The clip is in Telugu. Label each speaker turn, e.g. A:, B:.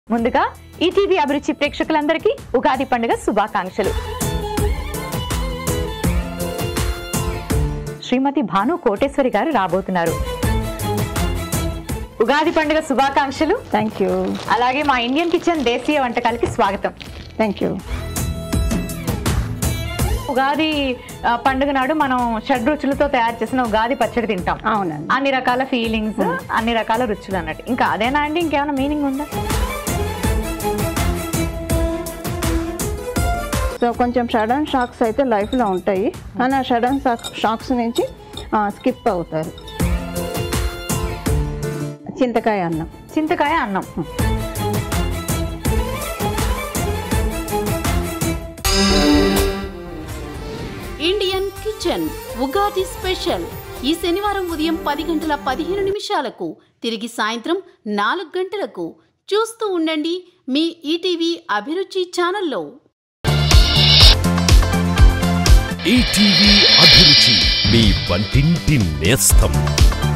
A: ముందుగా ఈటీవీ అభిరుచి ప్రేక్షకులందరికీ ఉగాది పండుగ శుభాకాంక్షలు శ్రీమతి భాను కోటేశ్వరి గారు రాబోతున్నారు ఉగాది పండుగ శుభాకాంక్షలు
B: థ్యాంక్ యూ
A: అలాగే మా ఇండియన్ కిచెన్ దేశీయ వంటకాలకి స్వాగతం
B: థ్యాంక్ యూ
A: ఉగాది ఆ, పండుగ నాడు మనం షడ్ రుచులతో తయారు చేసిన ఉగాది పచ్చడి తింటాం
B: అవునండి
A: అన్ని రకాల ఫీలింగ్స్ అన్ని రకాల రుచులు అన్నట్టు ఇంకా అదేనా అండి ఇంకేమైనా మీనింగ్ ఉందా
B: సో కొంచెం సడన్ షాక్స్ అయితే లైఫ్లో ఉంటాయి కానీ ఆ సడన్ షాక్స్ నుంచి స్కిప్ అవుతారు చింతకాయ అన్నం
A: చింతకాయ అన్నం
C: ఇండియన్ కిచెన్ ఉగాది స్పెషల్ ఈ శనివారం ఉదయం పది గంటల పదిహేను నిమిషాలకు తిరిగి సాయంత్రం నాలుగు గంటలకు చూస్తూ ఉండండి మీ ఈటీవీ అభిరుచి ఛానల్లో
D: ఈటీవీ అభిరుచి మీ వంటింటి నేస్తం